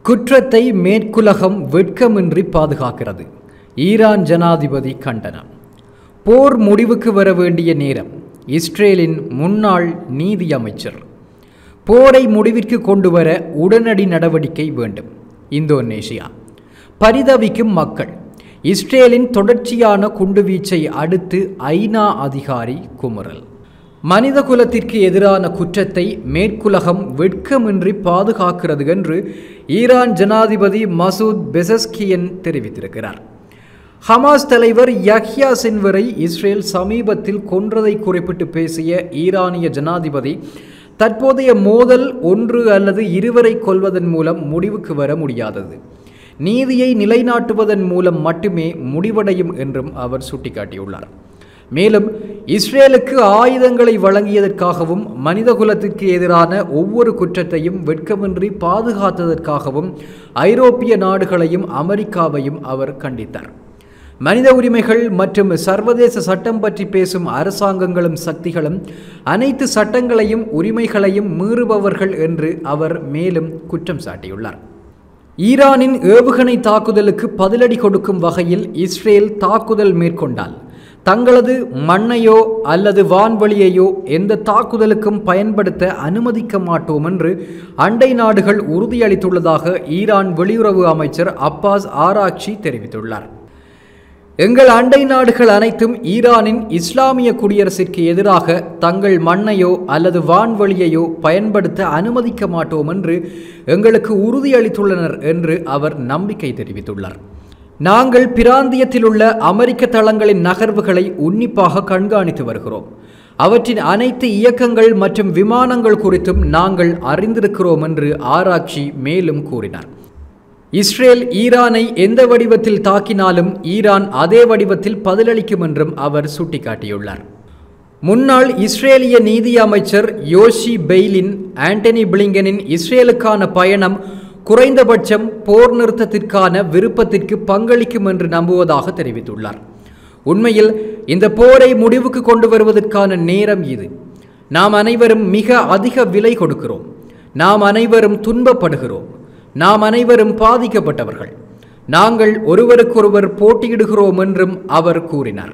குற்றத்தை மேற்குலகம் வெட்கமின்றி பாதுகாக்கிறது ஈரான் ஜனாதிபதி கண்டனம் போர் முடிவுக்கு வர வேண்டிய நேரம் இஸ்ரேலின் முன்னாள் நீதி அமைச்சர் போரை முடிவிற்கு கொண்டு வர உடனடி நடவடிக்கை வேண்டும் இந்தோனேஷியா பரிதவிக்கும் மக்கள் இஸ்ரேலின் தொடர்ச்சியான குண்டுவீச்சை அடுத்து ஐநா அதிகாரி குமுறல் மனித குலத்திற்கு எதிரான குற்றத்தை மேற்குலகம் வெட்கமின்றி பாதுகாக்கிறது என்று ஈரான் ஜனாதிபதி மசூத் பெசஸ்கியன் தெரிவித்திருக்கிறார் ஹமாஸ் தலைவர் யஹ்யா சின்வரை இஸ்ரேல் சமீபத்தில் கொன்றதை குறிப்பிட்டு பேசிய ஈரானிய ஜனாதிபதி தற்போதைய மோதல் ஒன்று அல்லது இருவரை கொல்வதன் மூலம் முடிவுக்கு வர முடியாதது நீதியை நிலைநாட்டுவதன் மூலம் மட்டுமே முடிவடையும் என்றும் அவர் சுட்டிக்காட்டியுள்ளார் மேலும் இஸ்ரேலுக்கு ஆயுதங்களை வழங்கியதற்காகவும் மனிதகுலத்திற்கு எதிரான ஒவ்வொரு குற்றத்தையும் வெட்கமின்றி பாதுகாத்ததற்காகவும் ஐரோப்பிய நாடுகளையும் அமெரிக்காவையும் அவர் கண்டித்தார் மனித உரிமைகள் மற்றும் சர்வதேச சட்டம் பற்றி பேசும் அரசாங்கங்களும் சக்திகளும் அனைத்து சட்டங்களையும் உரிமைகளையும் மீறுபவர்கள் என்று அவர் மேலும் குற்றம் சாட்டியுள்ளார் ஈரானின் ஏவுகணை தாக்குதலுக்கு பதிலடி கொடுக்கும் வகையில் இஸ்ரேல் தாக்குதல் மேற்கொண்டால் தங்களது மண்ணையோ அல்லது வான்வெளியையோ எந்த தாக்குதலுக்கும் பயன்படுத்த அனுமதிக்க மாட்டோம் என்று அண்டை நாடுகள் உறுதியளித்துள்ளதாக ஈரான் வெளியுறவு அமைச்சர் அப்பாஸ் ஆராக்சி தெரிவித்துள்ளார் எங்கள் அண்டை நாடுகள் அனைத்தும் ஈரானின் இஸ்லாமிய குடியரசிற்கு எதிராக தங்கள் மண்ணையோ அல்லது வான்வழியையோ பயன்படுத்த அனுமதிக்க மாட்டோம் என்று எங்களுக்கு உறுதியளித்துள்ளனர் என்று அவர் நம்பிக்கை தெரிவித்துள்ளார் நாங்கள் பிராந்தியத்தில் உள்ள அமெரிக்க தளங்களின் நகர்வுகளை உன்னிப்பாக கண்காணித்து வருகிறோம் அவற்றின் அனைத்து இயக்கங்கள் மற்றும் விமானங்கள் குறித்தும் நாங்கள் அறிந்திருக்கிறோம் என்று ஆராய்ச்சி மேலும் கூறினார் இஸ்ரேல் ஈரானை எந்த வடிவத்தில் தாக்கினாலும் ஈரான் அதே வடிவத்தில் பதிலளிக்கும் என்றும் அவர் சுட்டிக்காட்டியுள்ளார் முன்னாள் இஸ்ரேலிய நீதி அமைச்சர் யோஷி பெய்லின் ஆண்டனி பிளிங்கனின் இஸ்ரேலுக்கான பயணம் குறைந்தபட்சம் போர் நிறுத்தத்திற்கான விருப்பத்திற்கு பங்களிக்கும் என்று நம்புவதாக தெரிவித்துள்ளார் உண்மையில் இந்த போரை முடிவுக்கு கொண்டு வருவதற்கான நேரம் இது நாம் அனைவரும் மிக அதிக விலை கொடுக்கிறோம் நாம் அனைவரும் துன்பப்படுகிறோம் நாம் அனைவரும் பாதிக்கப்பட்டவர்கள் நாங்கள் ஒருவருக்கொருவர் போட்டியிடுகிறோம் என்றும் அவர் கூறினார்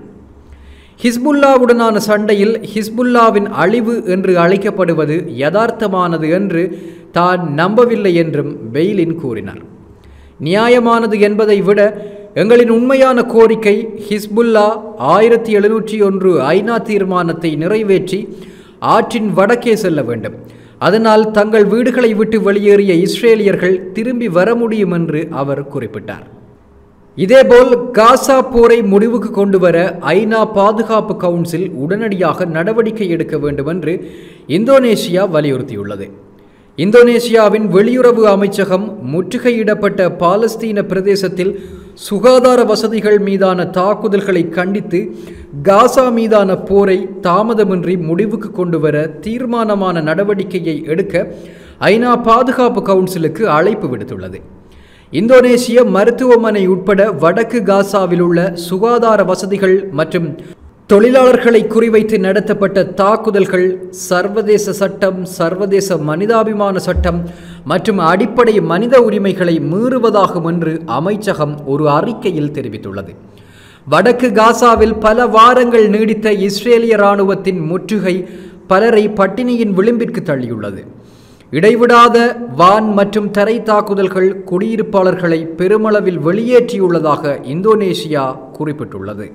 ஹிஸ்புல்லாவுடனான சண்டையில் ஹிஸ்புல்லாவின் அழிவு என்று அழைக்கப்படுவது யதார்த்தமானது என்று தான் நம்பவில்லை என்றும் பெய்லின் கூறினார் நியாயமானது என்பதை விட எங்களின் உண்மையான கோரிக்கை ஹிஸ்புல்லா ஆயிரத்தி எழுநூற்றி ஒன்று ஐநா தீர்மானத்தை நிறைவேற்றி ஆற்றின் வடக்கே செல்ல வேண்டும் அதனால் தங்கள் வீடுகளை விட்டு வெளியேறிய இஸ்ரேலியர்கள் திரும்பி வர முடியும் என்று அவர் குறிப்பிட்டார் இதேபோல் காசா போரை முடிவுக்கு கொண்டு வர ஐநா பாதுகாப்பு கவுன்சில் உடனடியாக நடவடிக்கை எடுக்க வேண்டும் என்று இந்தோனேஷியா வலியுறுத்தியுள்ளது இந்தோனேஷியாவின் வெளியுறவு அமைச்சகம் முற்றுகையிடப்பட்ட பாலஸ்தீன பிரதேசத்தில் சுகாதார வசதிகள் மீதான தாக்குதல்களை கண்டித்து காசா மீதான போரை தாமதமின்றி முடிவுக்கு கொண்டு வர தீர்மானமான நடவடிக்கையை எடுக்க ஐநா பாதுகாப்பு கவுன்சிலுக்கு அழைப்பு விடுத்துள்ளது இந்தோனேசிய மருத்துவமனை உட்பட வடக்கு காசாவில் உள்ள சுகாதார வசதிகள் மற்றும் தொழிலாளர்களை குறிவைத்து நடத்தப்பட்ட தாக்குதல்கள் சர்வதேச சட்டம் சர்வதேச மனிதாபிமான சட்டம் மற்றும் அடிப்படை மனித உரிமைகளை மீறுவதாகும் என்று அமைச்சகம் ஒரு அறிக்கையில் தெரிவித்துள்ளது வடக்கு காசாவில் பல வாரங்கள் நீடித்த இஸ்ரேலிய இராணுவத்தின் முற்றுகை பலரை பட்டினியின் விளிம்பிற்கு தள்ளியுள்ளது இடைவிடாத வான் மற்றும் தரை தாக்குதல்கள் குடியிருப்பாளர்களை பெருமளவில் வெளியேற்றியுள்ளதாக இந்தோனேஷியா குறிப்பிட்டுள்ளது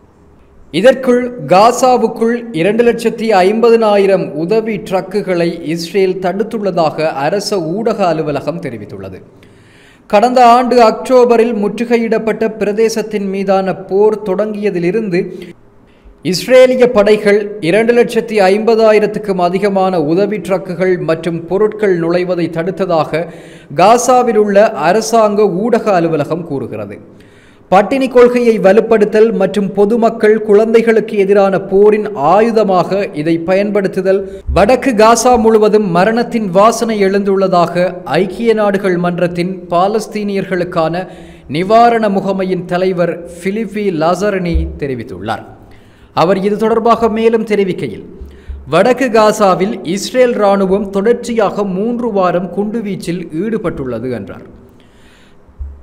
இதற்குள் காசாவுக்குள் இரண்டு லட்சத்தி ஐம்பதினாயிரம் உதவி ட்ரக்குகளை இஸ்ரேல் தடுத்துள்ளதாக அரச ஊடக அலுவலகம் தெரிவித்துள்ளது கடந்த ஆண்டு அக்டோபரில் முற்றுகையிடப்பட்ட பிரதேசத்தின் மீதான போர் தொடங்கியதிலிருந்து இஸ்ரேலிய படைகள் இரண்டு லட்சத்தி ஐம்பதாயிரத்துக்கும் அதிகமான உதவி ட்ரக்குகள் மற்றும் பொருட்கள் நுழைவதை தடுத்ததாக காசாவில் உள்ள அரசாங்க ஊடக அலுவலகம் கூறுகிறது பட்டினி கொள்கையை வலுப்படுத்தல் மற்றும் பொதுமக்கள் குழந்தைகளுக்கு எதிரான போரின் ஆயுதமாக இதை பயன்படுத்துதல் வடக்கு காசா முழுவதும் மரணத்தின் வாசனை எழுந்துள்ளதாக ஐக்கிய நாடுகள் மன்றத்தின் பாலஸ்தீனியர்களுக்கான நிவாரண முகமையின் தலைவர் பிலிப்பி லாசரணி தெரிவித்துள்ளார் அவர் இது தொடர்பாக மேலும் தெரிவிக்கையில் வடக்கு காசாவில் இஸ்ரேல் இராணுவம் தொடர்ச்சியாக மூன்று வாரம் குண்டுவீச்சில் ஈடுபட்டுள்ளது என்றார்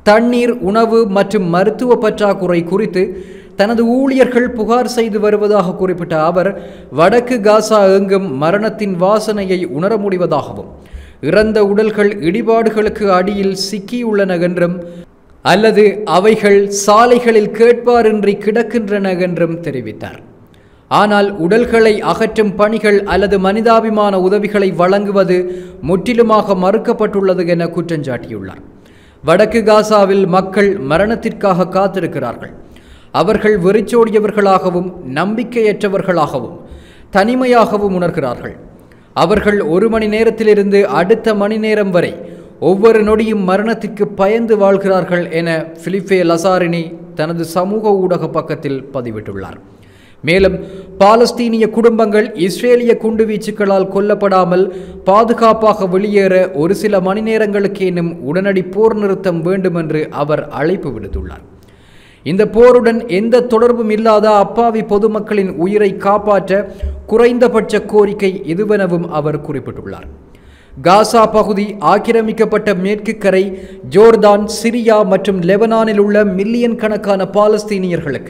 தண்ணீர் உணவு மற்றும் மருத்துவ பற்றாக்குறை குறித்து தனது ஊழியர்கள் புகார் செய்து வருவதாக குறிப்பிட்ட அவர் வடக்கு காசா எங்கும் மரணத்தின் வாசனையை உணர முடிவதாகவும் இறந்த உடல்கள் இடிபாடுகளுக்கு அடியில் சிக்கியுள்ளன என்றும் அல்லது அவைகள் சாலைகளில் கேட்பாரின்றி கிடக்கின்றன என்றும் தெரிவித்தார் ஆனால் உடல்களை அகற்றும் பணிகள் அல்லது மனிதாபிமான உதவிகளை வழங்குவது முற்றிலுமாக மறுக்கப்பட்டுள்ளது என குற்றஞ்சாட்டியுள்ளார் வடக்கு காசாவில் மக்கள் மரணத்திற்காக காத்திருக்கிறார்கள் அவர்கள் வெறிச்சோடியவர்களாகவும் நம்பிக்கையற்றவர்களாகவும் தனிமையாகவும் உணர்கிறார்கள் அவர்கள் ஒரு மணி நேரத்திலிருந்து அடுத்த மணி நேரம் வரை ஒவ்வொரு நொடியும் மரணத்திற்கு பயந்து வாழ்கிறார்கள் என பிலிப்பே லசாரினி தனது சமூக ஊடக பக்கத்தில் பதிவிட்டுள்ளார் மேலும் பாலஸ்தீனிய குடும்பங்கள் இஸ்ரேலிய குண்டுவீச்சுக்களால் கொல்லப்படாமல் பாதுகாப்பாக வெளியேற ஒரு சில மணி நேரங்களுக்கேனும் உடனடி போர் நிறுத்தம் வேண்டும் என்று அவர் அழைப்பு விடுத்துள்ளார் இந்த போருடன் எந்த தொடர்பும் இல்லாத அப்பாவி பொதுமக்களின் உயிரை காப்பாற்ற குறைந்தபட்ச கோரிக்கை இதுவெனவும் அவர் குறிப்பிட்டுள்ளார் காசா பகுதி ஆக்கிரமிக்கப்பட்ட மேற்கு கரை ஜோர்தான் சிரியா மற்றும் லெபனானில் உள்ள மில்லியன் கணக்கான பாலஸ்தீனியர்களுக்கு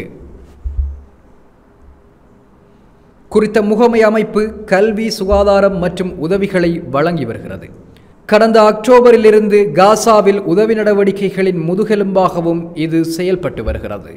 குறித்த முகமை அமைப்பு கல்வி சுகாதாரம் மற்றும் உதவிகளை வழங்கி வருகிறது கடந்த அக்டோபரிலிருந்து காசாவில் உதவி நடவடிக்கைகளின் முதுகெலும்பாகவும் இது செயல்பட்டு வருகிறது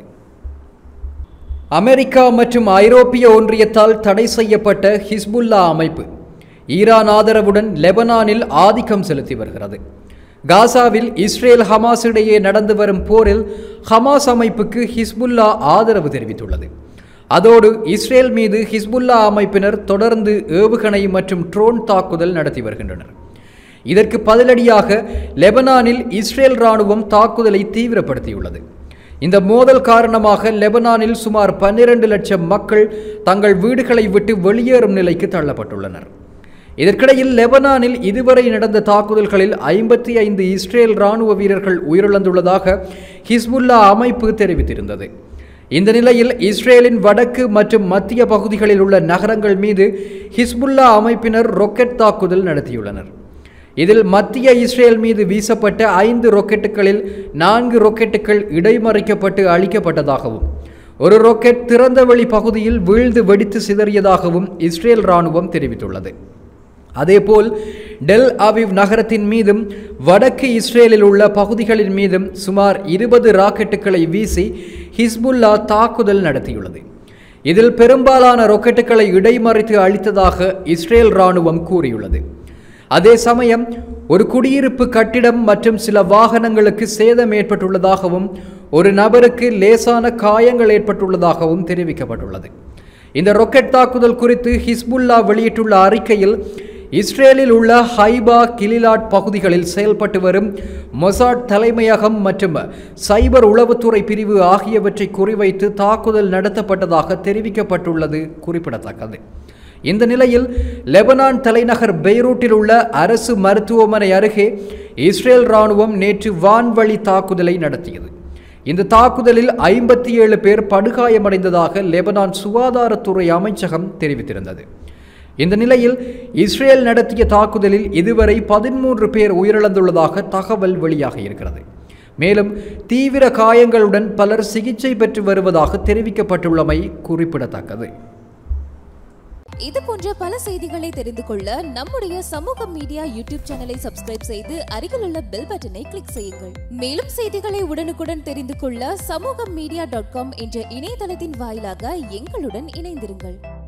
அமெரிக்கா மற்றும் ஐரோப்பிய ஒன்றியத்தால் தடை செய்யப்பட்ட ஹிஸ்புல்லா அமைப்பு ஈரான் ஆதரவுடன் லெபனானில் ஆதிக்கம் செலுத்தி வருகிறது காசாவில் இஸ்ரேல் ஹமாஸ் இடையே நடந்து வரும் போரில் ஹமாஸ் அமைப்புக்கு ஹிஸ்புல்லா ஆதரவு தெரிவித்துள்ளது அதோடு இஸ்ரேல் மீது ஹிஸ்புல்லா அமைப்பினர் தொடர்ந்து ஏவுகணை மற்றும் ட்ரோன் தாக்குதல் நடத்தி வருகின்றனர் இதற்கு பதிலடியாக லெபனானில் இஸ்ரேல் ராணுவம் தாக்குதலை தீவிரப்படுத்தியுள்ளது இந்த மோதல் காரணமாக லெபனானில் சுமார் பன்னிரண்டு லட்சம் மக்கள் தங்கள் வீடுகளை விட்டு வெளியேறும் நிலைக்கு தள்ளப்பட்டுள்ளனர் இதற்கிடையில் லெபனானில் இதுவரை நடந்த தாக்குதல்களில் ஐம்பத்தி ஐந்து இஸ்ரேல் ராணுவ வீரர்கள் உயிரிழந்துள்ளதாக ஹிஸ்புல்லா அமைப்பு தெரிவித்திருந்தது இந்த நிலையில் இஸ்ரேலின் வடக்கு மற்றும் மத்திய பகுதிகளில் உள்ள நகரங்கள் மீது ஹிஸ்புல்லா அமைப்பினர் ரொக்கெட் தாக்குதல் நடத்தியுள்ளனர் இதில் மத்திய இஸ்ரேல் மீது வீசப்பட்ட ஐந்து ரொக்கெட்டுகளில் நான்கு ரொக்கெட்டுகள் இடைமறிக்கப்பட்டு அழிக்கப்பட்டதாகவும் ஒரு ரொக்கெட் திறந்தவெளி பகுதியில் வீழ்ந்து வெடித்து சிதறியதாகவும் இஸ்ரேல் ராணுவம் தெரிவித்துள்ளது அதேபோல் டெல் அவிவ் நகரத்தின் மீதும் வடக்கு இஸ்ரேலில் உள்ள பகுதிகளின் மீதும் சுமார் இருபது ராக்கெட்டுகளை வீசி ஹிஸ்புல்லா தாக்குதல் நடத்தியுள்ளது இதில் பெரும்பாலான ரொக்கெட்டுகளை இடைமறித்து அழித்ததாக இஸ்ரேல் ராணுவம் கூறியுள்ளது அதே சமயம் ஒரு குடியிருப்பு கட்டிடம் மற்றும் சில வாகனங்களுக்கு சேதம் ஏற்பட்டுள்ளதாகவும் ஒரு நபருக்கு லேசான காயங்கள் ஏற்பட்டுள்ளதாகவும் தெரிவிக்கப்பட்டுள்ளது இந்த ரொக்கெட் தாக்குதல் குறித்து ஹிஸ்புல்லா வெளியிட்டுள்ள அறிக்கையில் இஸ்ரேலில் உள்ள ஹைபா கிலிலாட் பகுதிகளில் செயல்பட்டு வரும் மொசாட் தலைமையகம் மற்றும் சைபர் உளவுத்துறை பிரிவு ஆகியவற்றை குறிவைத்து தாக்குதல் நடத்தப்பட்டதாக தெரிவிக்கப்பட்டுள்ளது குறிப்பிடத்தக்கது இந்த நிலையில் லெபனான் தலைநகர் பெய்ரூட்டில் உள்ள அரசு மருத்துவமனை அருகே இஸ்ரேல் ராணுவம் நேற்று வான்வழி தாக்குதலை நடத்தியது இந்த தாக்குதலில் ஐம்பத்தி ஏழு பேர் படுகாயமடைந்ததாக லெபனான் சுகாதாரத்துறை அமைச்சகம் தெரிவித்திருந்தது இந்த நிலையில் இஸ்ரேல் நடத்திய தாக்குதலில் இதுவரை பதிமூன்று பேர் உயிரிழந்துள்ளதாக தகவல் வெளியாகி இருக்கிறது மேலும் தீவிர காயங்களுடன் பலர் சிகிச்சை பெற்று வருவதாக தெரிவிக்கப்பட்டுள்ளமை குறிப்பிடத்தக்கது இது போன்ற பல செய்திகளை தெரிந்து கொள்ள நம்முடைய சமூக மீடியா யூடியூப் சேனலை சப்ஸ்கிரைப் செய்து அருகில் உள்ள பெல் பட்டனை கிளிக் செய்யுங்கள் மேலும் செய்திகளை உடனுக்குடன் தெரிந்து கொள்ள சமூக மீடியா டாட் காம் என்ற இணையதளத்தின் வாயிலாக எங்களுடன் இணைந்திருங்கள்